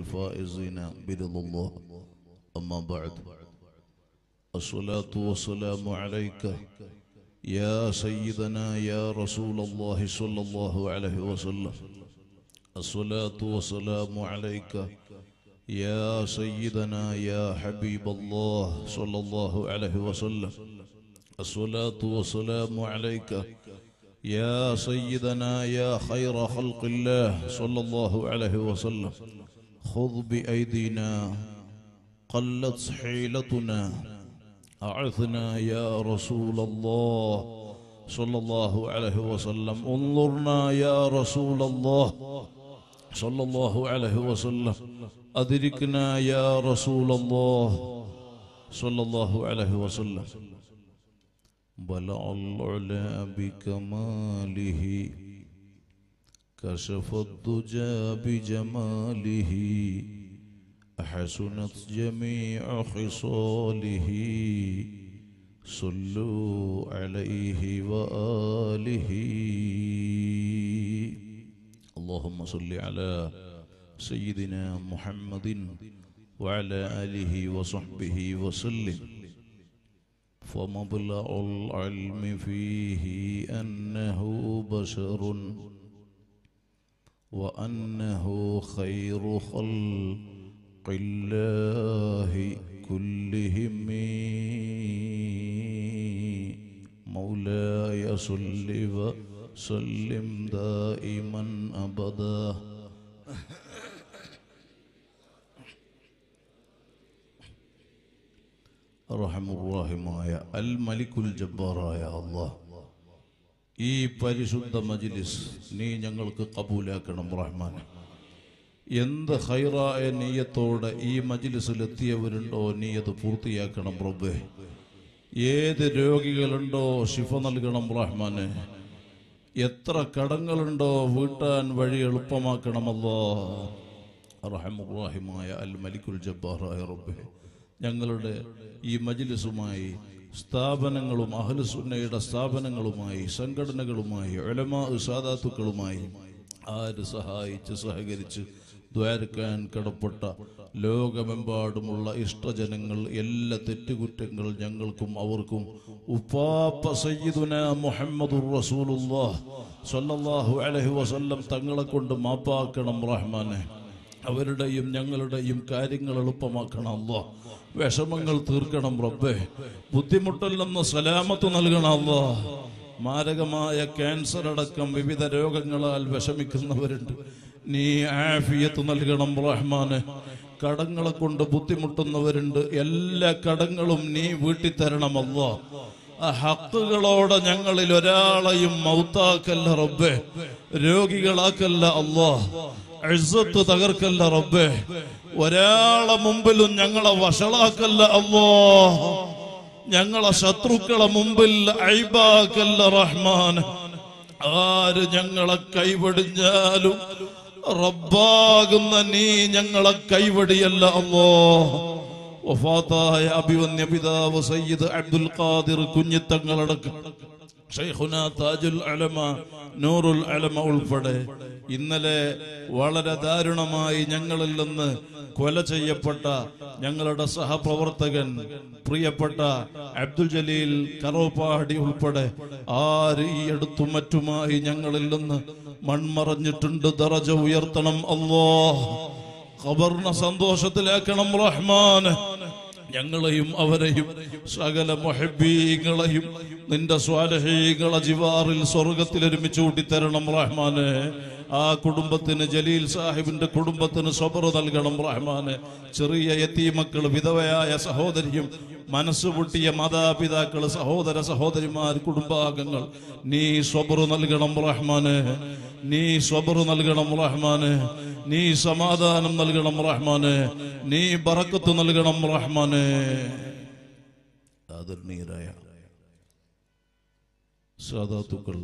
الفائزين برضا الله أما بعد الصلاة والسلام عليك يا سيدنا يا رسول الله صلى الله عليه وسلم الصلاة والسلام عليك يا سيدنا يا حبيب الله صلى الله عليه وسلم الصلاة والسلام عليك يا سيدنا يا خير خلق الله صلى الله عليه وسلم خذ بأيدينا قلت حيلتنا أعثنا يا رسول الله صلى الله عليه وسلم انظرنا يا رسول الله صلى الله عليه وسلم أدركنا يا رسول الله صلى الله عليه وسلم بلع العلا بكماله كشف الدجى بجماله حسنت جميع خصاله صلوا عليه وآله اللهم صل على سيدنا محمد وعلى آله وصحبه وسلم فمبلغ العلم فيه أنه بشر وأنه خير خلق الله كلهم مولاي صل وسلم دائما أبدا റഹമുറാഹിമായ അൽ മലിക്കുൽ ജബ്ബാറായ അള്ളാഹ് ഈ പരിശുദ്ധ മജ്ലിസ് നീ ഞങ്ങൾക്ക് കബൂലാക്കണം റഹ്മാൻ എന്ത് ഹൈറായ നീയത്തോടെ ഈ മജ്ലിസിൽ എത്തിയവരുണ്ടോ നീ അത് പൂർത്തിയാക്കണം റബ്ബേ ഏത് രോഗികളുണ്ടോ ശിഫ നൽകണം റഹ്മാനെ എത്ര കടങ്ങളുണ്ടോ വീട്ടാൻ വഴി എളുപ്പമാക്കണമല്ലോ റഹമുറാഹിമായ അൽ മലിക്കുൽ ജബ്ബാറായ റബ്ബേ ഞങ്ങളുടെ ഈ മജിലിസുമായി സ്ഥാപനങ്ങളും അഹലുസുന്നയുടെ സ്ഥാപനങ്ങളുമായി സംഘടനകളുമായി ഒലമാ സാദാത്തുക്കളുമായി ആര് സഹായിച്ച് സഹകരിച്ച് ദ്വാരക്കാൻ കടപ്പെട്ട ലോകമെമ്പാടുമുള്ള ഇഷ്ടജനങ്ങൾ എല്ലാ തെറ്റുകുറ്റങ്ങൾ ഞങ്ങൾക്കും അവർക്കും ഉപ്പാപ്പ സയ്യിദുന മുഹമ്മദുർ റസൂലുള്ളാഹ് സ്വല്ലല്ലാഹു അലൈഹി വസല്ലം തങ്ങളെ കൊണ്ട് മാപ്പാക്കണം റഹ്മാനെ അവരുടെയും ഞങ്ങളുടെയും കാര്യങ്ങൾ എളുപ്പമാക്കണം അല്ലോ വിഷമങ്ങൾ തീർക്കണം റബ്ബേ ബുദ്ധിമുട്ടില്ലെന്ന് സലാമത്ത് നൽകണം അല്ലോ മാരകമായ ക്യാൻസർ അടക്കം വിവിധ രോഗങ്ങളാൽ വിഷമിക്കുന്നവരുണ്ട് നീ ആഫിയത്ത് നൽകണം റഹ്മാന് കടങ്ങളെ കൊണ്ട് ബുദ്ധിമുട്ടുന്നവരുണ്ട് എല്ലാ കടങ്ങളും നീ വീട്ടിത്തരണമല്ലോ ആ ഹക്കുകളോടെ ഞങ്ങളിൽ ഒരാളെയും മൗത്താക്കല്ല റബ്ബേ രോഗികളാക്കല്ല അല്ലോ ഇസ്സത്ത് തകർക്കല്ല റബ്ബേ ഒരാളെ മുമ്പിലും ഞങ്ങളെ വഷളാക്കല്ല അല്ലോ ഞങ്ങളെ ശത്രുക്കളെ മുമ്പിൽ ഐബാക്കല്ല റഹ്മാൻ ആര് ഞങ്ങളെ കൈവടിഞ്ഞാലും റബ്ബാകുന്ന നീ ഞങ്ങളെ കൈവടിയല്ല അല്ലോ വഫാത്തായ അഭിവന്യ പിതാവ് സയ്യിദ് അബ്ദുൽ ഖാദിർ കുഞ്ഞിത്തങ്ങളടക്കം ഷൈഖുന താജുൽ അലമ നൂറുൽ അലമ ഉൾപ്പെടെ ഇന്നലെ വളരെ ദാരുണമായി ഞങ്ങളിൽ നിന്ന് കൊല ചെയ്യപ്പെട്ട ഞങ്ങളുടെ സഹപ്രവർത്തകൻ പ്രിയപ്പെട്ട അബ്ദുൽ ജലീൽ കറോപ്പാടി ഉൾപ്പെടെ ആര് ഈ അടുത്തും മറ്റുമായി ഞങ്ങളിൽ നിന്ന് മൺമറഞ്ഞിട്ടുണ്ട് ദറജ ഉയർത്തണം അല്ലോ ഖബറിനെ സന്തോഷത്തിലാക്കണം റഹ്മാൻ ഞങ്ങളെയും അവരെയും സകല മൊഹബീങ്ങളെയും നിന്റെ സ്വാലഹീങ്ങളെ ജിവാറിൽ സ്വർഗത്തിൽ ഒരുമിച്ച് കൂട്ടിത്തരണം റഹ്മാനെ ആ കുടുംബത്തിന് ജലീൽ സാഹിബിന്റെ കുടുംബത്തിന് സ്വബറ് നൽകണം റഹ്മാനെ ചെറിയ എത്തിമക്കൾ വിധവയായ സഹോദരിയും മനസ്സ് പൊട്ടിയ മാതാപിതാക്കൾ സഹോദര സഹോദരിമാർ കുടുംബാംഗങ്ങൾ നീ സ്വബറ് നൽകണം റഹ്മാനെ നീ സ്വബറ് നൽകണം റഹ്മാനെ നീ സമാധാനം നൽകണം റഹ്മാനെ നീ ബറക്കത്ത് നൽകണം റഹ്മാനെ ആദരണീയരായ സാദാത്തുക്കൾ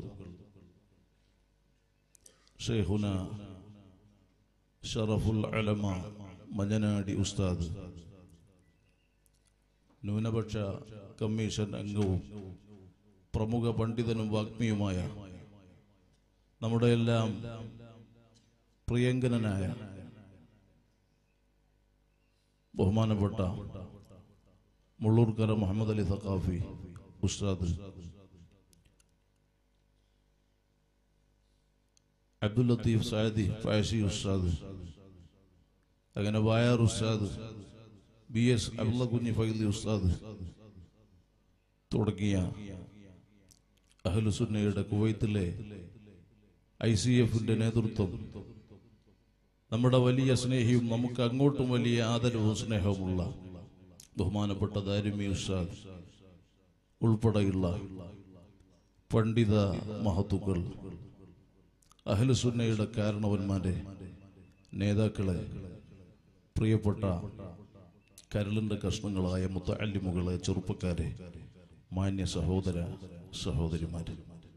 ഷെയ്ഖുന ഷറഫുൽ അലമ മഞ്ഞനാടി ഉസ്താദ് ന്യൂനപക്ഷ കമ്മീഷൻ അംഗവും പ്രമുഖ പണ്ഡിതനും വാഗ്മിയുമായ നമ്മുടെ എല്ലാം പ്രിയങ്കരനായ ബഹുമാനപ്പെട്ട മുള്ളൂർക്കര മുഹമ്മദ് അലി സഖാഫി ഉസ്താദ് അബ്ദുൽ ലത്തീഫ് സായദി ഫായസി ഉസ്താദ് അങ്ങനെ വായാർ ഉസ്താദ് ബി എസ് അബ്ദുള്ള കുഞ്ഞി ഫൈലി ഉസ്താദ് തുടങ്ങിയ അഹ്ലുസുന്നയുടെ കുവൈത്തിലെ ഐ സി എഫിന്റെ നേതൃത്വം നമ്മുടെ വലിയ സ്നേഹിയും നമുക്ക് അങ്ങോട്ടും വലിയ ആദരവും സ്നേഹവുമുള്ള ബഹുമാനപ്പെട്ട ദാരിമി ഉസ്താദ് ഉൾപ്പെടെയുള്ള പണ്ഡിത മഹത്തുക്കൾ അഹ്ലുസുന്നയുടെ കാരണവന്മാരെ നേതാക്കളെ പ്രിയപ്പെട്ട കരളിന്റെ കഷ്ണങ്ങളായ മുത്തല്ലിമുകളെ ചെറുപ്പക്കാരെ മാന്യ സഹോദര സഹോദരിമാരെ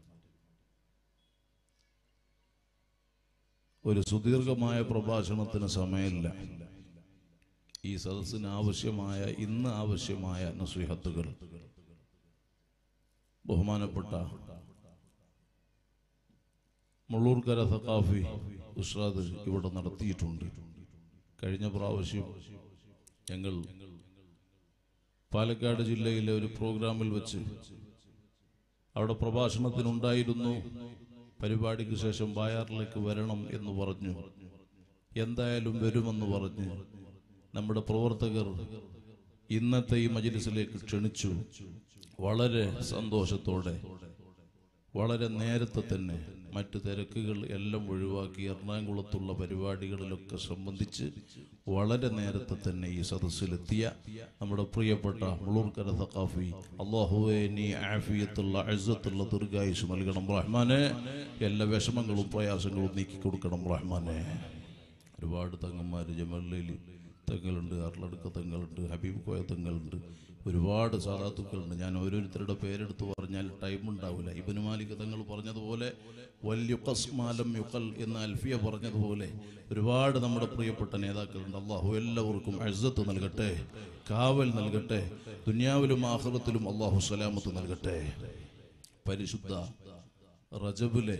ഒരു സുദീർഘമായ പ്രഭാഷണത്തിന് സമയമില്ല ഈ സദസ്സിന് ആവശ്യമായ ഇന്ന് ആവശ്യമായ നസീഹത്തുകൾ ബഹുമാനപ്പെട്ട മുള്ളൂർക്കര സഖാഫി ഉസ്താദ് ഇവിടെ നടത്തിയിട്ടുണ്ട് കഴിഞ്ഞ പ്രാവശ്യം ഞങ്ങൾ പാലക്കാട് ജില്ലയിലെ ഒരു പ്രോഗ്രാമിൽ വെച്ച് അവിടെ പ്രഭാഷണത്തിനുണ്ടായിരുന്നു പരിപാടിക്ക് ശേഷം ബായാറിലേക്ക് വരണം എന്ന് പറഞ്ഞു എന്തായാലും വരുമെന്ന് പറഞ്ഞ് നമ്മുടെ പ്രവർത്തകർ ഇന്നത്തെ ഈ മജിലിസിലേക്ക് ക്ഷണിച്ചു വളരെ സന്തോഷത്തോടെ വളരെ നേരത്തെ തന്നെ മറ്റു തിരക്കുകൾ എല്ലാം ഒഴിവാക്കി എറണാകുളത്തുള്ള പരിപാടികളിലൊക്കെ സംബന്ധിച്ച് വളരെ നേരത്തെ തന്നെ ഈ സദസ്സിലെത്തിയ നമ്മുടെ പ്രിയപ്പെട്ട മുളൂർക്കര സഖാഫി അള്ളാഹുവെ നീ ആഫിയത്തുള്ള അഴുത്തുള്ള ദീർഘായുസ് നൽകണം റഹ്മാനെ എല്ലാ വിഷമങ്ങളും പ്രയാസങ്ങളും നീക്കി കൊടുക്കണം റഹ്മാനെ ഒരുപാട് തങ്ങന്മാർ ജമല്ലയിൽ തങ്ങളുണ്ട് അർളടുക്ക തങ്ങളുണ്ട് ഹബീബ് കോയ തങ്ങളുണ്ട് ഒരുപാട് സാധാത്തുക്കളുണ്ട് ഞാൻ ഓരോരുത്തരുടെ പേരെടുത്ത് പറഞ്ഞാൽ ടൈം ഉണ്ടാവില്ല ഇബനു മാലിക് തങ്ങൾ പറഞ്ഞതുപോലെ വലിയ കസ്മാലം യുക്കൽ എന്ന് അൽഫിയ പറഞ്ഞതുപോലെ ഒരുപാട് നമ്മുടെ പ്രിയപ്പെട്ട നേതാക്കളുണ്ട് അള്ളാഹു എല്ലാവർക്കും അഴ്സത്ത് നൽകട്ടെ കാവൽ നൽകട്ടെ ദുനിയാവിലും ആഹ്റത്തിലും അള്ളാഹു സലാമത്ത് നൽകട്ടെ പരിശുദ്ധ റജബിലെ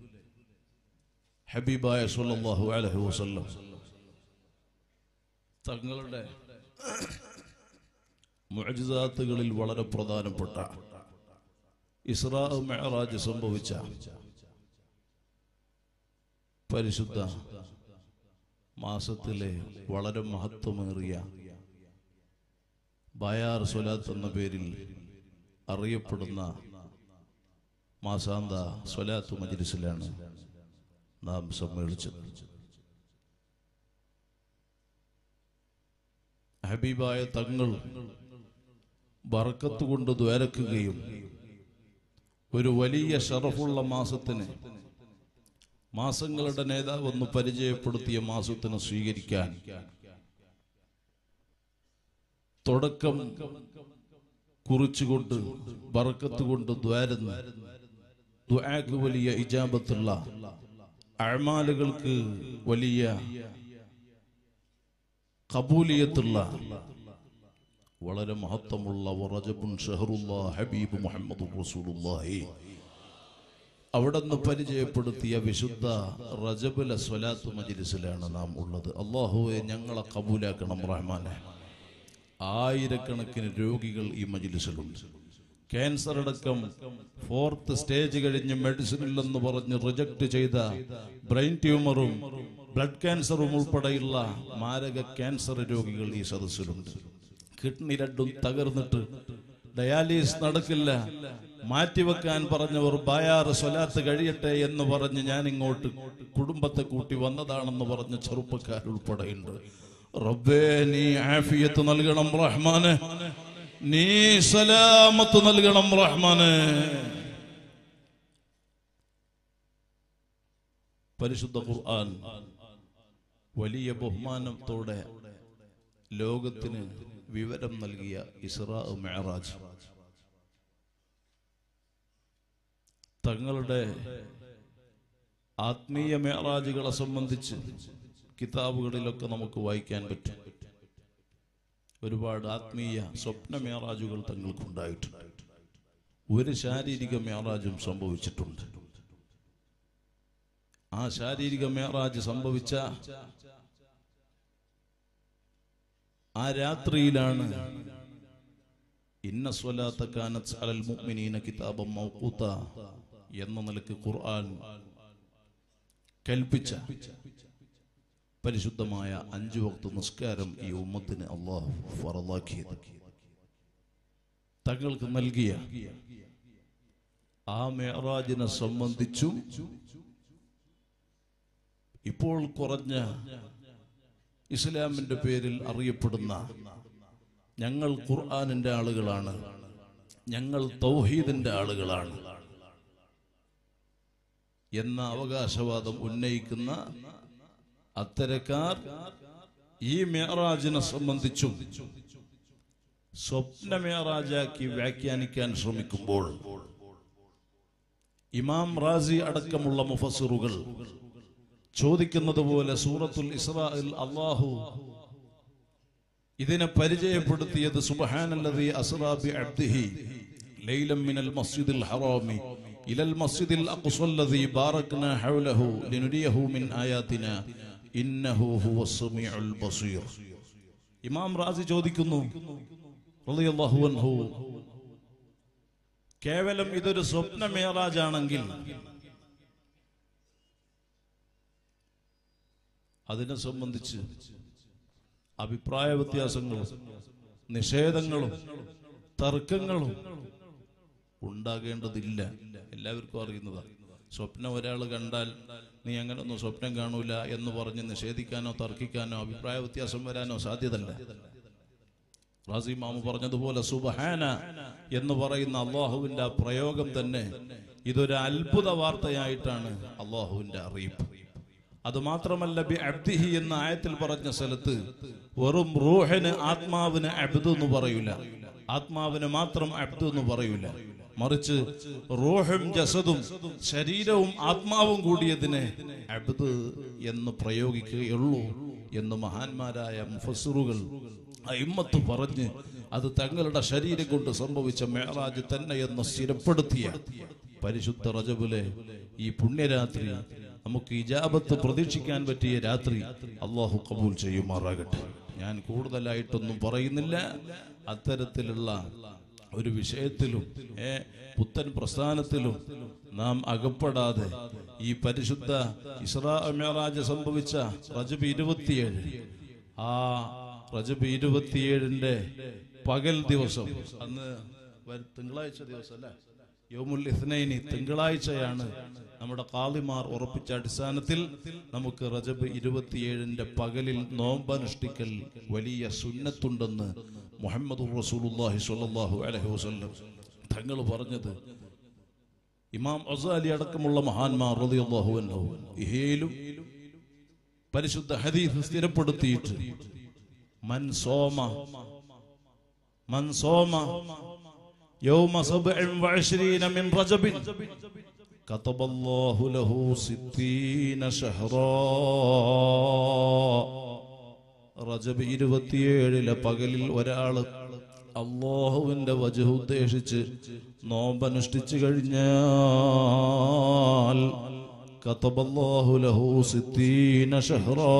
ഹബീബായ സല്ലല്ലാഹു അലൈഹി വസല്ലം തങ്ങളുടെ മുഅ്ജിസാത്തുകളിൽ വളരെ പ്രധാനപ്പെട്ട ഇസ്രാ മെഹറാജ് സംഭവിച്ച പരിശുദ്ധ മാസത്തിലെ വളരെ മഹത്വമേറിയ ബയാർ സ്വലാത്ത് എന്ന പേരിൽ അറിയപ്പെടുന്ന മാസാന്ത സ്വലാത്ത് മജ്ലിസിലാണ് നാം സമ്മേളിച്ചത് ഹബീബായ തങ്ങൾ ബർക്കത്ത് കൊണ്ട് ദ്വാരക്കുകയും ഒരു വലിയ ഷറഫുള്ള മാസത്തിന് മാസങ്ങളുടെ നേതാവെന്ന് പരിചയപ്പെടുത്തിയ മാസത്തിന് സ്വീകരിക്കാൻ തുടക്കം കുറിച്ചുകൊണ്ട് ബർക്കത്ത് കൊണ്ട് ദ്വാരുന്ന ദ്വാക്ക് വലിയ ഇജാബത്തുള്ള അഴമാലുകൾക്ക് വലിയ കബൂലിയത്തുള്ള വളരെ മഹത്വമുള്ള റജബുൻ ഷഹറുല്ല ഹബീബ് മുഹമ്മദ് റസൂലുള്ളാഹി അവിടെ നിന്ന് പരിചയപ്പെടുത്തിയ വിശുദ്ധ റജബുല സ്വലാത്ത് മജിലിസിലാണ് നാം ഉള്ളത് അള്ളാഹുവെ ഞങ്ങളെ കബൂലാക്കണം റഹ്മാനെ ആയിരക്കണക്കിന് രോഗികൾ ഈ മജിലിസിലുണ്ട് ക്യാൻസർ അടക്കം ഫോർത്ത് സ്റ്റേജ് കഴിഞ്ഞ് മെഡിസിൻ ഇല്ലെന്ന് പറഞ്ഞ് റിജക്ട് ചെയ്ത ബ്രെയിൻ ട്യൂമറും ബ്ലഡ് ക്യാൻസറും ഉൾപ്പെടെയുള്ള മാരക ക്യാൻസർ രോഗികൾ ഈ സദസ്സിലുണ്ട് കിഡ്നി രണ്ടും തകർന്നിട്ട് ഡയാലിസ് നടക്കില്ല മാറ്റിവെക്കാൻ പറഞ്ഞവർ ബായാറ് സ്വലാത്ത് കഴിയട്ടെ എന്ന് പറഞ്ഞ് ഞാൻ ഇങ്ങോട്ട് കുടുംബത്തെ കൂട്ടി വന്നതാണെന്ന് പറഞ്ഞ ചെറുപ്പക്കാരുൾപ്പെടെയുണ്ട് റബ്ബേ നീ ആഫിയത്ത് നൽകണം റഹ്മാന് നീ സലാമത്ത് നൽകണം റഹ്മാന് പരിശുദ്ധ ഖുർആൻ വലിയ ബഹുമാനത്തോടെ ലോകത്തിന് വിവരം നൽകിയ ഇസ്രാ മെഹറാജ് തങ്ങളുടെ ആത്മീയ മേറാജുകളെ സംബന്ധിച്ച് കിതാബുകളിലൊക്കെ നമുക്ക് വായിക്കാൻ പറ്റും ഒരുപാട് ആത്മീയ സ്വപ്ന മേറാജുകൾ തങ്ങൾക്കുണ്ടായിട്ടുണ്ട് ഒരു ശാരീരിക മേറാജും സംഭവിച്ചിട്ടുണ്ട് ആ ശാരീരിക മേറാജ് സംഭവിച്ച ആ രാത്രിയിലാണ് ഇന്ന സ്വലാത്ത കാനത്ത് അലൽ മുഅ്മിനീന കിതാബം മൗഖൂത്ത എന്ന നിലക്ക് ഖുർആൻ കൽപ്പിച്ച പരിശുദ്ധമായ അഞ്ചു വക്ത നിസ്കാരം ഈ ഉമ്മത്തിന് അള്ളാഹു ഫറലാക്കിയത് തങ്ങൾക്ക് നൽകിയ ആ മേറാജിനെ സംബന്ധിച്ചും ഇപ്പോൾ കുറഞ്ഞ ഇസ്ലാമിന്റെ പേരിൽ അറിയപ്പെടുന്ന ഞങ്ങൾ ഖുർആാനിന്റെ ആളുകളാണ് ഞങ്ങൾ തൗഹീദിന്റെ ആളുകളാണ് എന്ന അവകാശവാദം ഉന്നയിക്കുന്ന അത്തരക്കാർ ഈ മേറാജിനെ സംബന്ധിച്ചും സ്വപ്ന മേറാജാക്കി വ്യാഖ്യാനിക്കാൻ ശ്രമിക്കുമ്പോൾ ഇമാം റാസി അടക്കമുള്ള മുഫസിറുകൾ ചോദിക്കുന്നത് പോലെ സൂറത്തുൽ ഇസ്രായിൽ അള്ളാഹു ഇതിനെ പരിചയപ്പെടുത്തിയത് സുബ്ഹാനല്ലദീ അസ്റാ ബി അബ്ദിഹി ലൈലം മിനൽ മസ്ജിദിൽ ഹറാമി ഇലൽ മസ്ജിദിൽ അഖ്സല്ലദീ ബാറക്നാ ഹൗലഹു ലിനുരിയഹു മിൻ ആയാതിനാ ഇന്നഹു ഹുവസ് സമീഉൽ ബസീർ ഇമാം റാസി ചോദിക്കുന്നു റളിയല്ലാഹു അൻഹു കേവലം ഇതൊരു സ്വപ്ന മേറാജാണെങ്കിൽ അതിനെ സംബന്ധിച്ച് അഭിപ്രായ വ്യത്യാസങ്ങളും നിഷേധങ്ങളും തർക്കങ്ങളും ഉണ്ടാകേണ്ടതില്ല എല്ലാവർക്കും അറിയുന്നതാണ് സ്വപ്നം ഒരാൾ കണ്ടാൽ നീ അങ്ങനൊന്നും സ്വപ്നം കാണൂല എന്ന് പറഞ്ഞ് നിഷേധിക്കാനോ തർക്കിക്കാനോ അഭിപ്രായ വ്യത്യാസം വരാനോ സാധ്യതല്ല റാസി മാമു പറഞ്ഞതുപോലെ സുബഹാന എന്ന് പറയുന്ന അള്ളാഹുവിന്റെ ആ പ്രയോഗം തന്നെ ഇതൊരു അത്ഭുത വാർത്തയായിട്ടാണ് അള്ളാഹുവിന്റെ അറിയിപ്പ് അത് മാത്രമല്ല ബി അബ്ദിഹി എന്ന ആയത്തിൽ പറഞ്ഞ സ്ഥലത്ത് വെറും റൂഹിന് ആത്മാവിന് അബ്ദു എന്ന് പറയൂല ആത്മാവിന് മാത്രം അബ്ദു എന്ന് പറയൂല മറിച്ച് റൂഹും ജസദും ശരീരവും ആത്മാവും കൂടിയതിനെ അബ്ദ് എന്ന് പ്രയോഗിക്കുകയുള്ളൂ എന്ന് മഹാന്മാരായ മുഫസ്സുറുകൾ അയിമ്മത്ത് പറഞ്ഞ് അത് തങ്ങളുടെ ശരീരം കൊണ്ട് സംഭവിച്ച മേറാജ് തന്നെ എന്ന് സ്ഥിരപ്പെടുത്തിയ പരിശുദ്ധ റജബിലെ ഈ പുണ്യരാത്രി നമുക്ക് ഇജാബത്ത് പ്രതീക്ഷിക്കാൻ പറ്റിയ രാത്രി അള്ളാഹു കബൂൽ ചെയ്യുമാറാകട്ടെ ഞാൻ കൂടുതലായിട്ടൊന്നും പറയുന്നില്ല അത്തരത്തിലുള്ള ഒരു വിഷയത്തിലും ഏ പുത്തൻ പ്രസ്ഥാനത്തിലും നാം അകപ്പെടാതെ ഈ പരിശുദ്ധ ഇസ്രാ മേറാജ് സംഭവിച്ച റജബ് ഇരുപത്തിയേഴ് ആ റജബ് ഇരുപത്തിയേഴിന്റെ പകൽ ദിവസം അന്ന് വരും തിങ്കളാഴ്ച ദിവസം അല്ലേ യോമുൽ ഇസ്നൈനി തിങ്കളാഴ്ചയാണ് നമ്മുടെ കാളിമാർ ഉറപ്പിച്ച അടിസ്ഥാനത്തിൽ നമുക്ക് റജബ് ഇരുപത്തിയേഴിന്റെ പകലിൽ നോമ്പനുഷ്ഠിക്കൽ വലിയ സുന്നത്തുണ്ടെന്ന് മുഹമ്മദ് റസൂലുള്ളാഹി സ്വല്ലല്ലാഹു അലൈഹി വസല്ലം തങ്ങൾ പറഞ്ഞത് ഇമാം അസാലി അടക്കമുള്ള മഹാന്മാർ റളിയല്ലാഹു അൻഹു ഇഹേലും പരിശുദ്ധ ഹദീസ് സ്ഥിരപ്പെടുത്തിയിട്ട് മൻ സോമ മൻ സോമ يوم سبع وعشرين من رجب كتب الله له ستين شهرا റജബ് ഇരുപത്തിയേഴിലെ പകലിൽ ഒരാള് അള്ളാഹുവിന്റെ വജഹ് ഉദ്ദേശിച്ച് നോമ്പനുഷ്ഠിച്ചു കഴിഞ്ഞാൽ കതബല്ലാഹു ലഹു സിത്തീന ഷഹ്റാ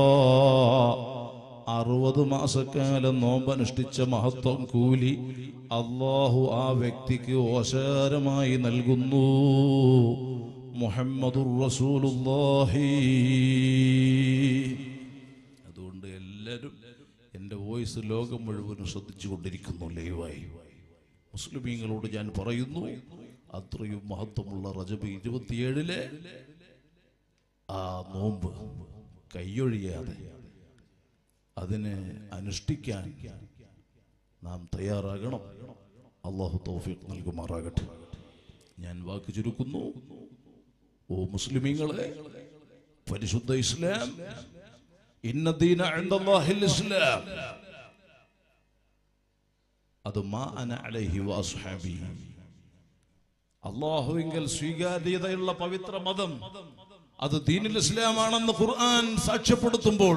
അറുപത് മാസക്കാലം നോമ്പനുഷ്ഠിച്ച മഹത്വം കൂലി അള്ളാഹു ആ വ്യക്തിക്ക് ഓശാരമായി നൽകുന്നു മുഹമ്മദുർ റസൂലുള്ളാഹി അതുകൊണ്ട് എല്ലാവരും എൻ്റെ വോയിസ് ലോകം മുഴുവനും ശ്രദ്ധിച്ചു കൊണ്ടിരിക്കുന്നു ലൈവായി മുസ്ലിമീങ്ങളോട് ഞാൻ പറയുന്നു അത്രയും മഹത്വമുള്ള റജബ് ഇരുപത്തിയേഴിലെ ആ നോമ്പ് കൈയൊഴിയാതെ അതിനെ അനുഷ്ഠിക്കാൻ നാം തയ്യാറാകണം അള്ളാഹു തൗഫീഖ് നൽകുമാറാകട്ടെ ഞാൻ വാക്ക് ചുരുക്കുന്നു ഓ മുസ്ലിമീങ്ങളെ പരിശുദ്ധ ഇസ്ലാം ഇന്ന ദീന ഇൻദല്ലാഹിൽ ഇസ്ലാം അത് മാ അന അലൈഹി വഅസ്ഹാബി അള്ളാഹുവിങ്കൽ സ്വീകാര്യതയുള്ള പവിത്ര മതം അത് ദീനുൽ ഇസ്ലാമാണെന്ന് ഖുർആൻ സാക്ഷ്യപ്പെടുത്തുമ്പോൾ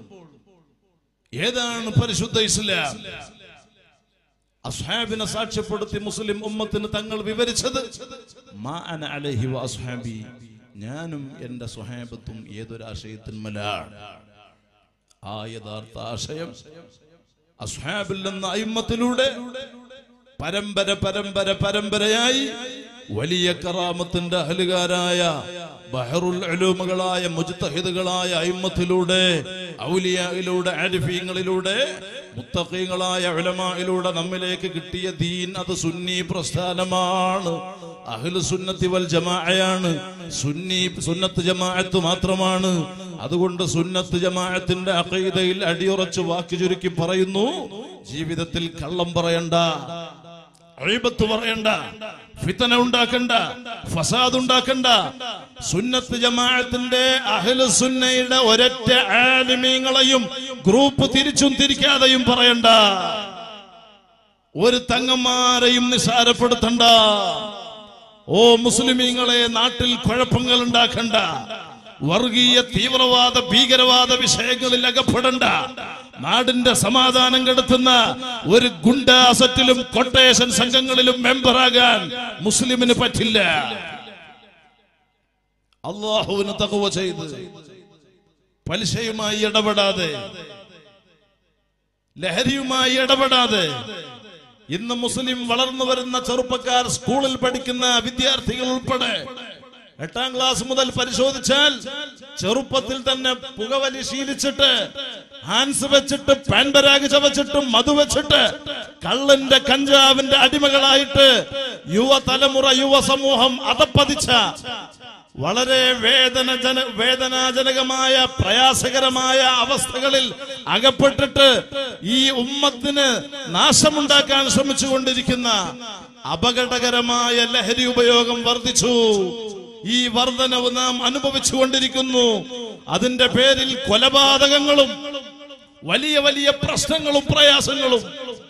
ഏതാണ് പരിശുദ്ധ ഇസ്ലാം അസ്ഹാബിനെ സാക്ഷ്യപ്പെടുത്തി മുസ്ലിം ഉമ്മത്തിന് തങ്ങൾ വിവരിച്ചത് മാ അന അലൈഹി വഅസ്ഹാബി ഞാനും എന്റെ സ്വഹാബത്തും ഏതൊരാശയത്തിന്മലാണ് ആ യഥാർത്ഥ ആശയം അസ്ഹാബിൽ എന്ന അയിമത്തിലൂടെ പരമ്പര പരമ്പര പരമ്പരയായി വലിയ കറാമത്തിന്റെ അഹലുകാരായ ബഹറുൽ അലൂമുകളായ മുജ്തഹിദുകളായ അയിമത്തിലൂടെ ഔലിയയിലൂടെ ആരിഫീങ്ങളിലൂടെ മുത്തഖീങ്ങളായ ഉലമായിലൂടെ നമ്മിലേക്ക് കിട്ടിയ ദീൻ അത് സുന്നി പ്രസ്ഥാനമാണ് അഹ്ലു സുന്നത്തി വൽ ജമാഅയാണ് സുന്നി സുന്നത്ത് ജമാഅത്ത് മാത്രമാണ് അതുകൊണ്ട് സുന്നത്ത് ജമാഅത്തിന്റെ അഖീദയിൽ അടിയുറച്ച് വാക്ക് ചുരുക്കി പറയുന്നു ജീവിതത്തിൽ കള്ളം പറയണ്ട അഴിബത്ത് പറയണ്ട ഫിത്തന ഉണ്ടാക്കണ്ട ഫസാദ് ഉണ്ടാക്കണ്ട സുന്നത്ത് ജമാഅത്തിന്റെ അഹ്ലു സുന്നയുടെ ഒരൊറ്റ ആലിമീങ്ങളെയും ഗ്രൂപ്പ് തിരിച്ചും തിരിക്കാതെയും പറയണ്ട ഒരു തങ്ങന്മാരെയും നിസാരപ്പെടുത്തണ്ട ഓ മുസ്ലിമീങ്ങളെ നാട്ടിൽ കുഴപ്പങ്ങൾ ഉണ്ടാക്കണ്ട വർഗീയ തീവ്രവാദ ഭീകരവാദ വിഷയങ്ങളിൽ അകപ്പെടണ്ട നാടിന്റെ സമാധാനം കെടുത്തുന്ന ഒരു ഗുണ്ടാസറ്റിലും കൊട്ടേഷൻ സംഘങ്ങളിലും മെമ്പറാകാൻ മുസ്ലിമിന് പറ്റില്ല അള്ളാഹുവിന് തകവ ചെയ്ത് പലിശയുമായി ഇടപെടാതെ ലഹരിയുമായി ഇടപെടാതെ ഇന്ന് മുസ്ലിം വളർന്നു വരുന്ന ചെറുപ്പക്കാർ സ്കൂളിൽ പഠിക്കുന്ന വിദ്യാർത്ഥികൾ ഉൾപ്പെടെ എട്ടാം ക്ലാസ് മുതൽ പരിശോധിച്ചാൽ ചെറുപ്പത്തിൽ തന്നെ പുകവലി ശീലിച്ചിട്ട് ഹാൻസ് വെച്ചിട്ട് പാൻപരാഗ് ചവച്ചിട്ടും മധു വെച്ചിട്ട് കള്ളന്റെ കഞ്ചാവിന്റെ അടിമകളായിട്ട് യുവതലമുറ യുവ സമൂഹം അതപ്പതിച്ച വളരെ വേദനജന വേദനാജനകമായ പ്രയാസകരമായ അവസ്ഥകളിൽ അകപ്പെട്ടിട്ട് ഈ ഉമ്മത്തിന് നാശമുണ്ടാക്കാൻ ശ്രമിച്ചുകൊണ്ടിരിക്കുന്ന അപകടകരമായ ലഹരി ഉപയോഗം വർദ്ധിച്ചു ഈ വർധനവ് നാം അനുഭവിച്ചുകൊണ്ടിരിക്കുന്നു അതിന്റെ പേരിൽ കൊലപാതകങ്ങളും വലിയ വലിയ പ്രശ്നങ്ങളും പ്രയാസങ്ങളും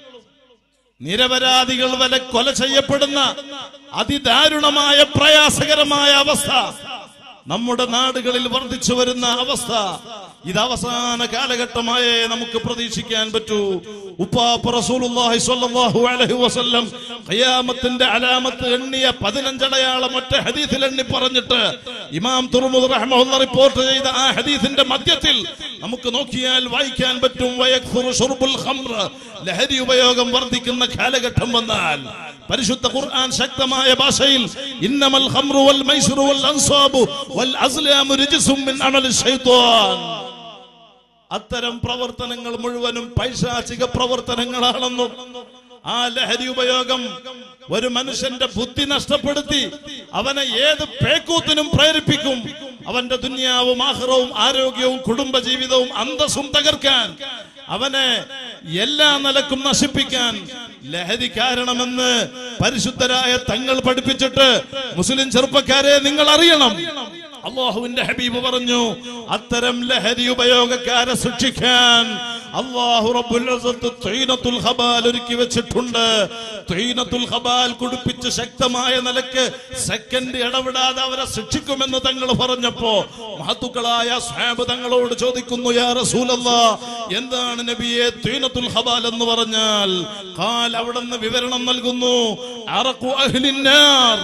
നിരപരാധികൾ വല കൊല ചെയ്യപ്പെടുന്ന അതിദാരുണമായ പ്രയാസകരമായ അവസ്ഥ നമ്മുടെ നാടുകളിൽ വർദ്ധിച്ചു വരുന്ന അവസ്ഥ ഇത് അവസാന കാലഘട്ടമായേ നമുക്ക് പ്രതീക്ഷിക്കാൻ പറ്റൂ ഉപ്പാപ്പ റസൂലുള്ളാഹി സ്വല്ലല്ലാഹു അലൈഹി വസല്ലം ഖിയാമത്തിന്റെ അലാമത്ത് എണ്ണിയ പതിനഞ്ചടയാളം ഒറ്റ ഹദീസിൽ എണ്ണി പറഞ്ഞിട്ട് ഇമാം തുറമുദ് റഹ്മഹുല്ല റിപ്പോർട്ട് ചെയ്ത ആ ഹദീസിന്റെ മധ്യത്തിൽ നമുക്ക് നോക്കിയാൽ വായിക്കാൻ പറ്റും വയക്ഫുറു ശുർബുൽ ഖംർ ലഹരി ഉപയോഗം വർദ്ധിക്കുന്ന കാലഘട്ടം വന്നാൽ പരിശുദ്ധ ഖുർആൻ ശക്തമായ ഭാഷയിൽ ഇന്നമൽ ഖംറു വൽ മൈസിറു വൽ അൻസാബു വൽ അസ്ലാമു റിജ്സും മിൻ അമലി ശൈത്വാൻ അത്തരം പ്രവർത്തനങ്ങൾ മുഴുവനും പൈശാചിക പ്രവർത്തനങ്ങളാണെന്നും ആ ലഹരി ഉപയോഗം ഒരു മനുഷ്യന്റെ ബുദ്ധി നഷ്ടപ്പെടുത്തി അവനെ ഏത് പേക്കൂത്തിനും പ്രേരിപ്പിക്കും അവന്റെ ദുന്യാവും ആഹ്റവും ആരോഗ്യവും കുടുംബജീവിതവും അന്തസ്സും തകർക്കാൻ അവനെ എല്ലാ നിലക്കും നശിപ്പിക്കാൻ ലഹരി കാരണമെന്ന് പരിശുദ്ധരായ തങ്ങൾ പഠിപ്പിച്ചിട്ട് മുസ്ലിം ചെറുപ്പക്കാരെ നിങ്ങൾ അറിയണം അള്ളാഹുവിന്റെ ഹബീബ് പറഞ്ഞു അത്തരം ലഹരി ഉപയോഗക്കാരെ ശിക്ഷിക്കാൻ അള്ളാഹു റബ്ബുൽ ഇസ്സത്ത് ത്വീനത്തുൽ ഖബാൽ ഒരുക്കി വെച്ചിട്ടുണ്ട് ത്വീനത്തുൽ ഖബാൽ കുടിപ്പിച്ച് ശക്തമായ നിലക്ക് സെക്കൻഡ് ഇടപെടാതെ അവരെ ശിക്ഷിക്കുമെന്ന് തങ്ങൾ പറഞ്ഞപ്പോ മഹത്തുക്കളായ സ്വാബ് തങ്ങളോട് ചോദിക്കുന്നു യാ റസൂലല്ലാ എന്താണ് നബിയെ ത്വീനത്തുൽ ഖബാൽ എന്ന് പറഞ്ഞാൽ ഖാൽ അവിടുന്ന് വിവരണം നൽകുന്നു അറഖു അഹ്ലിന്നാർ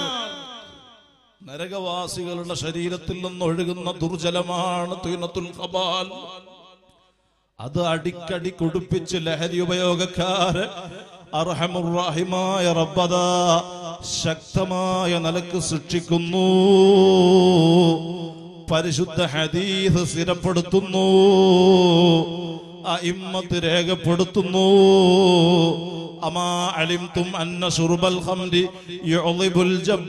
നരകവാസികളുടെ ശരീരത്തിൽ നിന്ന് ഒഴുകുന്ന ദുർജലമാണ് തുയിനത്തുൽ ഖബാൽ അത് അടിക്കടി കുടിപ്പിച്ച് ലഹരി ഉപയോഗക്കാര് അർഹമുറാഹിമായ റബ്ബത ശക്തമായ നിലക്ക് ശിക്ഷിക്കുന്നു പരിശുദ്ധ ഹദീസ് സ്ഥിരപ്പെടുത്തുന്നു അയിമ്മത്ത് രേഖപ്പെടുത്തുന്നു അമാ അലിംതും അന്ന ശുർബൽ ഖംരി യുളിബുൽ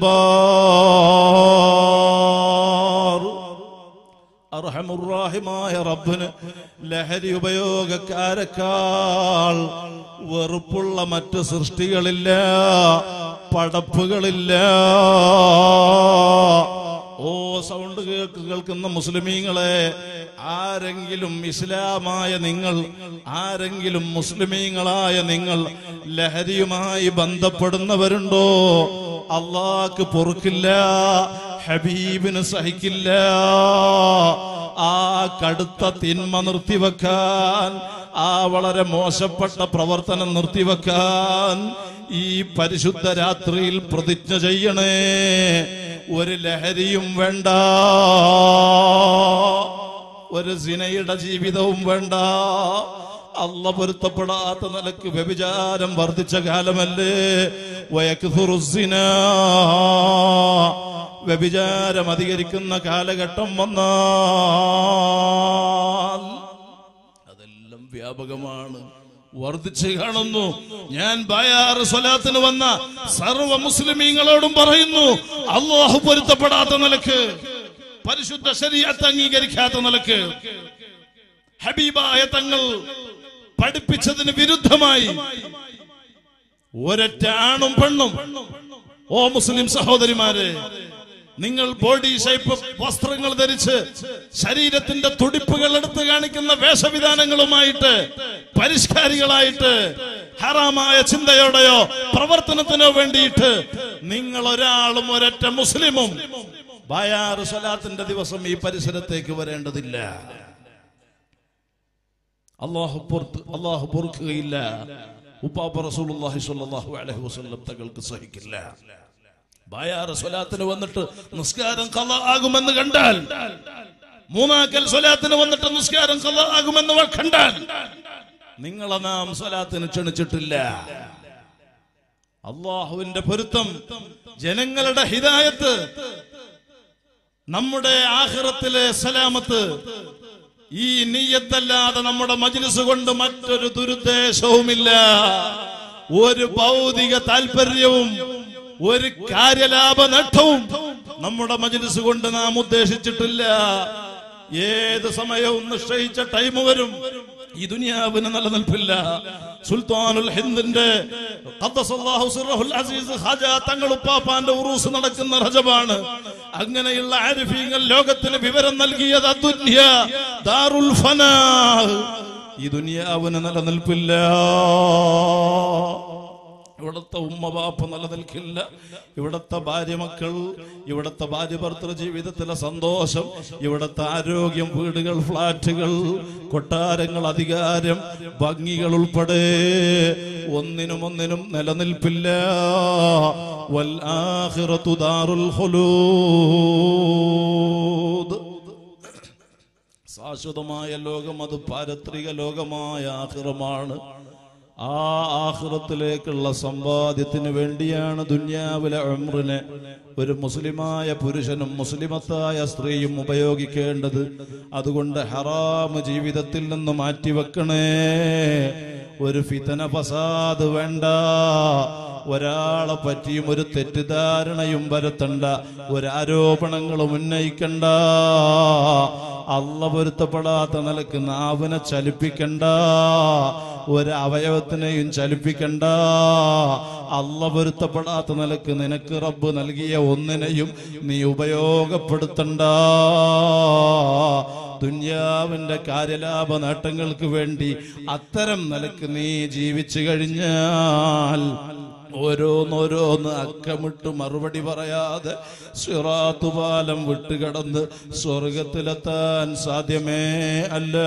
ജബ്ബാർ അർഹമുറാഹിമായ റബ്ബിന് ലഹരി ഉപയോഗക്കാരെക്കാൾ വെറുപ്പുള്ള മറ്റ് സൃഷ്ടികളില്ല പടപ്പുകളില്ല ഓ സൗണ്ട് കേൾക്ക് കേൾക്കുന്ന മുസ്ലിമീങ്ങളെ ആരെങ്കിലും ഇസ്ലാമായ നിങ്ങൾ ആരെങ്കിലും മുസ്ലിമീങ്ങളായ നിങ്ങൾ ലഹരിയുമായി ബന്ധപ്പെടുന്നവരുണ്ടോ അള്ളാക്ക് പൊറുക്കില്ല ഹബീബിന് സഹിക്കില്ല ആ കടുത്ത തിന്മ നിർത്തിവെക്കാൻ ആ വളരെ മോശപ്പെട്ട പ്രവർത്തനം നിർത്തിവെക്കാൻ ഈ പരിശുദ്ധ രാത്രിയിൽ പ്രതിജ്ഞ ചെയ്യണേ ഒരു ലഹരിയും വേണ്ട ഒരു സിനയുടെ ജീവിതവും വേണ്ട അല്ല പൊരുത്തപ്പെടാത്ത നിലക്ക് വ്യഭിചാരം വർദ്ധിച്ച കാലമല്ലേ വയക്കുറുസിന വ്യഭിചാരം അധികരിക്കുന്ന കാലഘട്ടം വന്നാൽ അതെല്ലാം വ്യാപകമാണ് വർദ്ധിച്ച് കാണുന്നു ഞാൻ ബയാറ് സ്വലാത്തിന് വന്ന സർവ മുസ്ലിമീങ്ങളോടും പറയുന്നു അള്ളാഹു പൊരുത്തപ്പെടാത്ത നിലക്ക് പരിശുദ്ധ ശരീരത്തെ അംഗീകരിക്കാത്ത നിലക്ക് ഹബീബായ തങ്ങൾ പഠിപ്പിച്ചതിന് വിരുദ്ധമായി ഒരൊറ്റ ആണും പെണ്ണും ഓ മുസ്ലിം സഹോദരിമാരെ നിങ്ങൾ ബോഡി ഷേപ്പ് വസ്ത്രങ്ങൾ ധരിച്ച് ശരീരത്തിന്റെ തുടിപ്പുകൾ എടുത്ത് കാണിക്കുന്ന വേഷവിധാനങ്ങളുമായിട്ട് പരിഷ്കാരികളായിട്ട് ഹറാമായ ചിന്തയോടെയോ പ്രവർത്തനത്തിനോ വേണ്ടിയിട്ട് നിങ്ങൾ ഒരാളും ഒരൊറ്റ മുസ്ലിമും ബയാറ് സ്വലാത്തിന്റെ ദിവസം ഈ പരിസരത്തേക്ക് വരേണ്ടതില്ല അള്ളാഹു പുറത്ത് അള്ളാഹു പൊറുക്കുകയില്ല ഉപ്പാപ്പ റസൂലുള്ളാഹി സ്വല്ലല്ലാഹു അലൈഹി വസല്ലം തങ്ങൾക്ക് സഹിക്കില്ല ബായാറ് സ്വലാത്തിന് വന്നിട്ട് നിസ്കാരം കല ആകുമെന്ന് കണ്ടാൽ മൂന്നാക്കൽ സ്വലാത്തിന് വന്നിട്ട് നിസ്കാരം കല ആകുമെന്ന് കണ്ടാൽ നിങ്ങളെ നാം സ്വലാത്തിന് ക്ഷണിച്ചിട്ടില്ല അള്ളാഹുവിന്റെ പൊരുത്തം ജനങ്ങളുടെ ഹിതായത്ത് നമ്മുടെ ആഹ്റത്തിലെ സലാമത്ത് ഈ നീയത്തല്ലാതെ നമ്മുടെ മജ്ലിസ് കൊണ്ട് മറ്റൊരു ദുരുദ്ദേശവുമില്ല ഒരു ഭൗതിക താല്പര്യവും ഒരു കാര്യലാഭ നേട്ടവും നമ്മുടെ മജ്ലിസ് കൊണ്ട് നാം ഉദ്ദേശിച്ചിട്ടില്ല ഏത് സമയവും നിശ്ചയിച്ച ടൈം വരും ഈ ദുനിയാവിന് നിലനിൽപ്പില്ല സുൽത്താനുൽ ഹിന്ദിന്റെ ഖദ്ദസല്ലാഹു സിർറഹുൽ അസീസ് ഖാജ തങ്ങൾ ഉപ്പാപ്പാന്റെ ഉറൂസ് നടക്കുന്ന റജബാണ് അങ്ങനെയുള്ള ആരിഫീങ്ങൾ ലോകത്തിന് വിവരം നൽകിയത് അദ്ദുന്യ ദാറുൽ ഫനാ ഈ ദുനിയാവിന് നിലനിൽപ്പില്ല ഇവിടത്തെ ഉമ്മ ബാപ്പ നിലനിൽക്കില്ല ഇവിടത്തെ ഭാര്യ മക്കൾ ഇവിടത്തെ ഭാര്യ ഭർത്തൃ ജീവിതത്തിലെ സന്തോഷം ഇവിടത്തെ ആരോഗ്യം വീടുകൾ ഫ്ലാറ്റുകൾ കൊട്ടാരങ്ങൾ അധികാരം ഭംഗികൾ ഉൾപ്പെടെ ഒന്നിനും ഒന്നിനും നിലനിൽപ്പില്ല വൽ ആഖിറത്തു ദാറുൽ ഖുലൂദ് ശാശ്വതമായ ലോകം അത് പാരത്രിക ലോകമായ ആഹ്റമാണ് ആ ആഹ്റത്തിലേക്കുള്ള സമ്പാദ്യത്തിന് വേണ്ടിയാണ് ദുന്യാവിലെ ഉംറിനെ ഒരു മുസ്ലിമായ പുരുഷനും മുസ്ലിമത്തായ സ്ത്രീയും ഉപയോഗിക്കേണ്ടത് അതുകൊണ്ട് ഹറാമ് ജീവിതത്തിൽ നിന്ന് മാറ്റിവെക്കണേ ഒരു ഫിതന ഫസാദ് വേണ്ട ഒരാളെ പറ്റിയും ഒരു തെറ്റിദ്ധാരണയും വരുത്തണ്ട ഒരാരോപണങ്ങളും ഉന്നയിക്കണ്ട അല്ല പൊരുത്തപ്പെടാത്ത നിലക്ക് നാവിനെ ചലിപ്പിക്കണ്ട ഒരു അവയവത്തിനെയും ചലിപ്പിക്കണ്ട അല്ല പൊരുത്തപ്പെടാത്ത നിലക്ക് നിനക്ക് റബ്ബ് നൽകിയ ഒന്നിനെയും നീ ഉപയോഗപ്പെടുത്തണ്ട ദുന്യാവിന്റെ കാര്യലാഭ നേട്ടങ്ങൾക്ക് വേണ്ടി അത്തരം നിലക്ക് നീ ജീവിച്ചു കഴിഞ്ഞാൽ ഓരോന്നോരോന്ന് അക്കമിട്ട് മറുപടി പറയാതെ സിറാത്തുപാലം വിട്ടുകടന്ന് സ്വർഗത്തിലെത്താൻ സാധ്യമേ അല്ല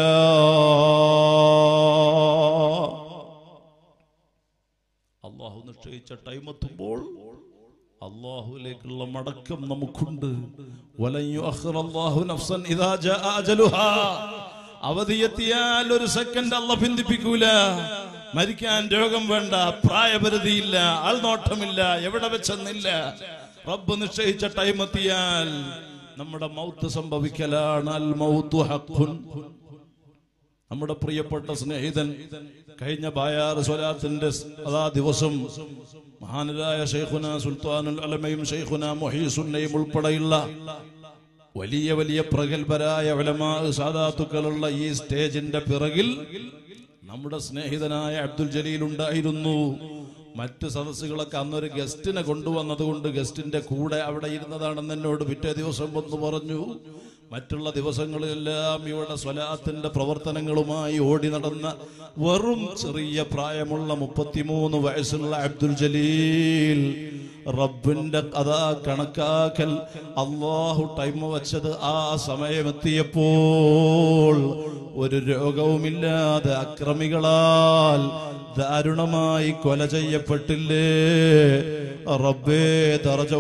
അള്ളാഹു നിശ്ചയിച്ച ടൈം എത്തുമ്പോൾ അള്ളാഹുവിലേക്കുള്ള മടക്കം നമുക്കുണ്ട് വലൻ യുഅഖിറല്ലാഹു നഫ്സൻ ഇദാ ജാഅ അജലുഹാ. അവധിയെത്തിയാൽ ഒരു സെക്കൻഡ് അല്ല ഭിന്ദിപ്പിക്കൂല മരിക്കാൻ രോഗം വേണ്ട പ്രായപരിധിയില്ല ആൾനോട്ടമില്ല എവിടെ വെച്ചെന്നില്ല റബ്ബ് നിശ്ചയിച്ച ടൈം എത്തിയാൽ നമ്മുടെ മൗത്ത് സംഭവിക്കലാണ് അൽ മൗത്തു ഹഖുൻ നമ്മുടെ പ്രിയപ്പെട്ട സ്നേഹിതൻ കഴിഞ്ഞ ബായാർ സ്വലാത്തിന്റെ അതാ ദിവസം മഹാനരായ ഷെയ്ഖുന സുൽത്താനുൽ അലമയും ഷെയ്ഖുന മൊഹീസുന്നയും ഉൾപ്പെടെയുള്ള വലിയ വലിയ പ്രഗത്ഭരായ ഉലമാ സാദാത്തുക്കളുള്ള ഈ സ്റ്റേജിന്റെ പിറകിൽ നമ്മുടെ സ്നേഹിതനായ അബ്ദുൽ ജലീൽ ഉണ്ടായിരുന്നു മറ്റ് സദസ്സുകളൊക്കെ അന്നൊരു ഗസ്റ്റിനെ കൊണ്ടുവന്നത് കൊണ്ട് ഗസ്റ്റിന്റെ കൂടെ അവിടെ ഇരുന്നതാണെന്ന് എന്നോട് പിറ്റേ ദിവസം വന്ന് പറഞ്ഞു മറ്റുള്ള ദിവസങ്ങളിലെല്ലാം ഇവിടെ സ്വലാത്തിന്റെ പ്രവർത്തനങ്ങളുമായി ഓടി നടന്ന വെറും ചെറിയ പ്രായമുള്ള മുപ്പത്തിമൂന്ന് വയസ്സുള്ള അബ്ദുൽ ജലീൽ റബ്ബിന്റെ കഥ കണക്കാക്കൽ അള്ളാഹു ടൈം വെച്ചത് ആ സമയമെത്തിയപ്പോൾ ഒരു രോഗവുമില്ലാതെ അക്രമികളാൽ ദാരുണമായി കൊല ചെയ്യപ്പെട്ടില്ലേ റബ്ബേ ദറജ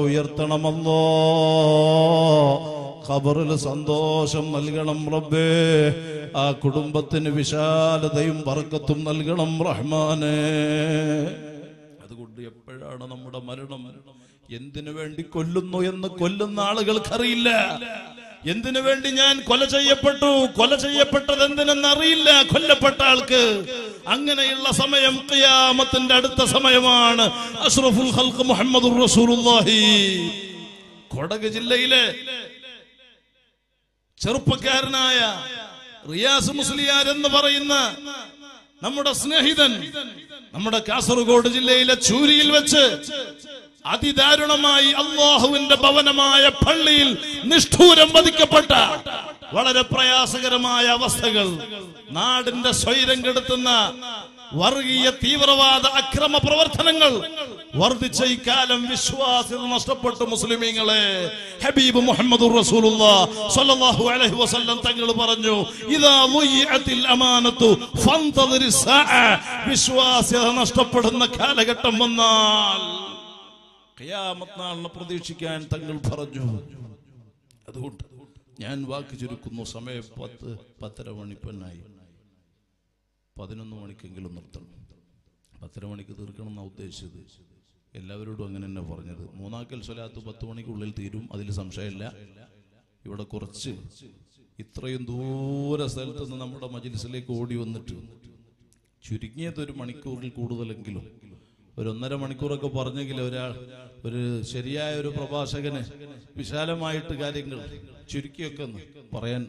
ഉയർത്തണമല്ലോ ഖബറിൽ സന്തോഷം നൽകണം റബ്ബേ ആ കുടുംബത്തിന് വിശാലതയും വർക്കത്തും നൽകണം റഹ്മാനെ അതുകൊണ്ട് എപ്പോഴാണ് നമ്മുടെ മരണം എന്തിനു വേണ്ടി കൊല്ലുന്നു എന്ന് കൊല്ലുന്ന ആളുകൾക്കറിയില്ല എന്തിനു വേണ്ടി ഞാൻ കൊല ചെയ്യപ്പെട്ടു കൊല ചെയ്യപ്പെട്ടത് എന്തിനെന്ന് അറിയില്ല കൊല്ലപ്പെട്ട ആൾക്ക് അങ്ങനെയുള്ള സമയം ഖിയാമത്തിന്റെ അടുത്ത സമയമാണ് അഷ്റഫുൽ ഖൽഖ് മുഹമ്മദുർ റസൂലുള്ളാഹി കൊടക് ജില്ലയിലെ ചെറുപ്പക്കാരനായ റിയാസ് മുസ്ലിയാർ എന്ന് പറയുന്ന നമ്മുടെ സ്നേഹിതൻ നമ്മുടെ കാസർഗോഡ് ജില്ലയിലെ ചൂരിയിൽ വെച്ച് അതിദാരുണമായി അള്ളാഹുവിന്റെ ഭവനമായ പള്ളിയിൽ നിഷ്ഠൂരം വധിക്കപ്പെട്ട വളരെ പ്രയാസകരമായ അവസ്ഥകൾ നാടിന്റെ സ്വൈരം കെടുത്തുന്ന വർഗീയ തീവ്രവാദ അക്രമ പ്രവർത്തനങ്ങൾ വർദ്ധിച്ച ഇക്കാലം വിശ്വാസ്യത നഷ്ടപ്പെട്ടു മുസ്ലിമീങ്ങളെ ഹബീബ് മുഹമ്മദ് സ്വല്ലല്ലാഹു അലൈഹി വസല്ലം തങ്ങൾ പറഞ്ഞു ഇദാ ളുയ്യത്തിൽ അമാനത്തു ഫന്തദിരി സാഅ വിശ്വാസ്യത നഷ്ടപ്പെടുന്ന കാലഘട്ടം വന്നാൽ ഖിയാമത്ത് നാളിനെ പ്രതീക്ഷിക്കാൻ തങ്ങൾ പറഞ്ഞു അതുകൊണ്ട് ഞാൻ വാക്ക് ചുരുക്കുന്നു സമയം പത്ത് പത്തര മണിപ്പന്നായി പതിനൊന്ന് മണിക്കെങ്കിലും നിർത്തണം പത്തര മണിക്ക് തീർക്കണം എന്നാണ് ഉദ്ദേശിച്ചത് എല്ലാവരോടും അങ്ങനെ തന്നെ പറഞ്ഞത് മൂന്നാക്കൽ സ്വലാത്ത് പത്ത് മണിക്കുള്ളിൽ തീരും അതിൽ സംശയമില്ല ഇവിടെ കുറച്ച് ഇത്രയും ദൂര സ്ഥലത്ത് നിന്ന് നമ്മുടെ മജിലിസിലേക്ക് ഓടി വന്നിട്ട് ചുരുങ്ങിയത് ഒരു മണിക്കൂറിൽ കൂടുതലെങ്കിലും ഒരു ഒന്നര മണിക്കൂറൊക്കെ പറഞ്ഞെങ്കിൽ ഒരാൾ ഒരു ശരിയായ ഒരു പ്രഭാഷകന് വിശാലമായിട്ട് കാര്യങ്ങൾ ചുരുക്കിയൊക്കെ ഒന്ന് പറയാൻ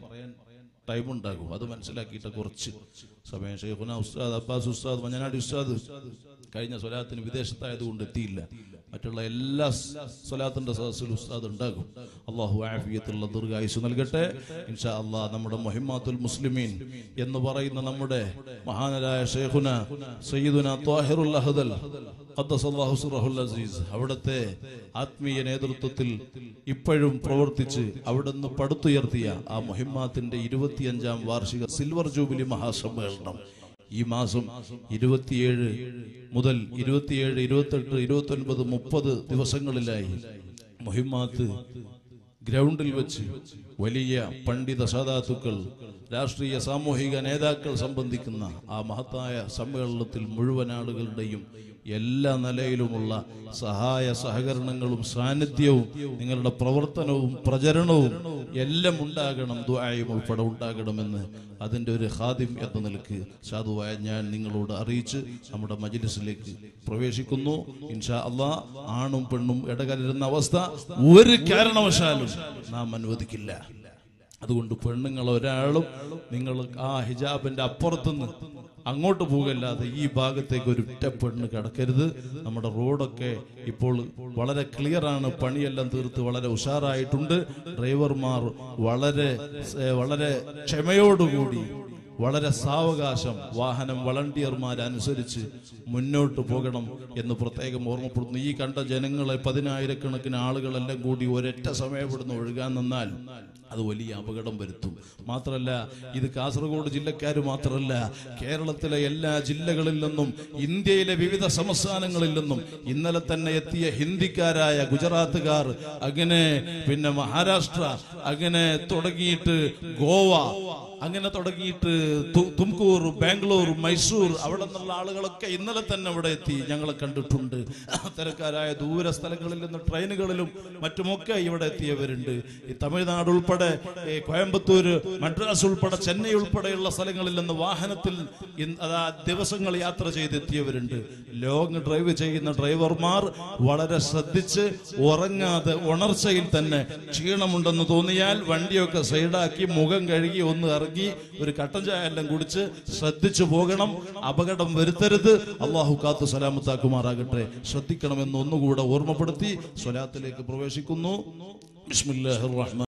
ടൈം ഉണ്ടാകും അത് മനസ്സിലാക്കിയിട്ട് കുറച്ച് സമയം ഷെയ്ഖുന ഉസ്താദ് അബ്ബാസ് ഉസ്താദ് മഞ്ഞനാടി ഉസ്താദ് കഴിഞ്ഞ സ്വലാത്തിന് വിദേശത്തായതുകൊണ്ട് എത്തിയില്ല മറ്റുള്ള എല്ലാ സ് സ്വലാത്തിന്റെ സദസ്സിൽ ഉസ്താദ് ഉണ്ടാകും അള്ളാഹു ആഫിയത്തുള്ള ദീർഘായുസ് നൽകട്ടെ ഇൻഷാ അള്ളാഹ് നമ്മുടെ മൊഹിമാത്തുൽ മുസ്ലിമീൻ എന്ന് പറയുന്ന നമ്മുടെ മഹാനരായ ഷെയ്ഖുന സയ്യിദുന ത്വാഹിറുൽ അഹദൽ ഖദ്ദസല്ലാഹു സിറഹുൽ അസീസ് അവിടുത്തെ ആത്മീയ നേതൃത്വത്തിൽ ഇപ്പോഴും പ്രവർത്തിച്ച് അവിടുന്ന് പടുത്തുയർത്തിയ ആ മൊഹിമാത്തിന്റെ ഇരുപത്തിയഞ്ചാം വാർഷിക സിൽവർ ജൂബിലി മഹാസമ്മേളനം ഈ മാസം ഇരുപത്തിയേഴ് മുതൽ ഇരുപത്തിയേഴ് ഇരുപത്തെട്ട് ഇരുപത്തി ഒൻപത് മുപ്പത് ദിവസങ്ങളിലായി മൊഹിമാത്ത് ഗ്രൗണ്ടിൽ വെച്ച് വലിയ പണ്ഡിത സാധാത്തുക്കൾ രാഷ്ട്രീയ സാമൂഹിക നേതാക്കൾ സംബന്ധിക്കുന്ന ആ മഹത്തായ സമ്മേളനത്തിൽ മുഴുവൻ ആളുകളുടെയും എല്ലാ നിലയിലുമുള്ള സഹായ സഹകരണങ്ങളും സാന്നിധ്യവും നിങ്ങളുടെ പ്രവർത്തനവും പ്രചരണവും എല്ലാം ഉണ്ടാകണം ദുആയും ഉൾപ്പെടെ ഉണ്ടാകണമെന്ന് അതിൻ്റെ ഒരു ഹാദിം എന്ന നിലക്ക് സാധുവായ ഞാൻ നിങ്ങളോട് അറിയിച്ച് നമ്മുടെ മജ്ലിസിലേക്ക് പ്രവേശിക്കുന്നു ഇൻഷാ അള്ളാ ആണും പെണ്ണും ഇടകലരുന്ന അവസ്ഥ ഒരു കാരണവശാലും നാം അനുവദിക്കില്ല അതുകൊണ്ട് പെണ്ണുങ്ങൾ ഒരാളും നിങ്ങൾ ആ ഹിജാബിന്റെ അപ്പുറത്തുനിന്ന് അങ്ങോട്ട് പോകല്ലാതെ ഈ ഭാഗത്തേക്ക് ഒരു ഒറ്റ പെണ്ണ് കിടക്കരുത് നമ്മുടെ റോഡൊക്കെ ഇപ്പോൾ വളരെ ക്ലിയർ ആണ് പണിയെല്ലാം തീർത്ത് വളരെ ഉഷാറായിട്ടുണ്ട് ഡ്രൈവർമാർ വളരെ ഏ, വളരെ ക്ഷമയോടുകൂടി വളരെ സാവകാശം വാഹനം വളണ്ടിയർമാരനുസരിച്ച് മുന്നോട്ട് പോകണം എന്ന് പ്രത്യേകം ഓർമ്മപ്പെടുന്നു ഈ കണ്ട ജനങ്ങളെ പതിനായിരക്കണക്കിന് ആളുകളെല്ലാം കൂടി ഒരൊറ്റ സമയം ഇവിടുന്ന് ഒഴുകാൻ നിന്നാൽ അത് വലിയ അപകടം വരുത്തും മാത്രമല്ല ഇത് കാസർഗോഡ് ജില്ലക്കാർ മാത്രമല്ല കേരളത്തിലെ എല്ലാ ജില്ലകളിൽ നിന്നും ഇന്ത്യയിലെ വിവിധ സംസ്ഥാനങ്ങളിൽ നിന്നും ഇന്നലെ തന്നെ എത്തിയ ഹിന്ദിക്കാരായ ഗുജറാത്തുകാർ അങ്ങനെ പിന്നെ മഹാരാഷ്ട്ര അങ്ങനെ തുടങ്ങിയിട്ട് ഗോവ അങ്ങനെ തുടങ്ങിയിട്ട് തു- തുംകൂർ ബാംഗ്ലൂർ മൈസൂർ അവിടെ നിന്നുള്ള ആളുകളൊക്കെ ഇന്നലെ തന്നെ ഇവിടെ എത്തി ഞങ്ങളെ കണ്ടിട്ടുണ്ട് അത്തരക്കാരായ ദൂര സ്ഥലങ്ങളിൽ നിന്ന് ട്രെയിനുകളിലും മറ്റുമൊക്കെ ഇവിടെ എത്തിയവരുണ്ട് ഈ തമിഴ്നാട് ഉൾപ്പെടെ ഈ കോയമ്പത്തൂര് മദ്രാസ് ഉൾപ്പെടെ ചെന്നൈ ഉൾപ്പെടെയുള്ള സ്ഥലങ്ങളിൽ നിന്ന് വാഹനത്തിൽ ഇൻ- അതാ ദിവസങ്ങൾ യാത്ര ചെയ്തെത്തിയവരുണ്ട് ലോങ് ഡ്രൈവ് ചെയ്യുന്ന ഡ്രൈവർമാർ വളരെ ശ്രദ്ധിച്ച് ഉറങ്ങാതെ ഉണർച്ചയിൽ തന്നെ ക്ഷീണമുണ്ടെന്ന് തോന്നിയാൽ വണ്ടിയൊക്കെ സൈഡാക്കി മുഖം കഴുകി ഒന്ന് ഇറങ്ങി ഒരു കട്ടൻ ചായ എല്ലാം കുടിച്ച് ശ്രദ്ധിച്ചു പോകണം അപകടം വരുത്തരുത് അള്ളാഹു കാത്തു സലാമത്താക്കുമാറാകട്ടെ ശ്രദ്ധിക്കണമെന്ന് ഒന്നുകൂടെ ഓർമ്മപ്പെടുത്തി സ്വലാത്തിലേക്ക് പ്രവേശിക്കുന്നു ബിസ്മില്ലാഹിർ റഹ്മാൻ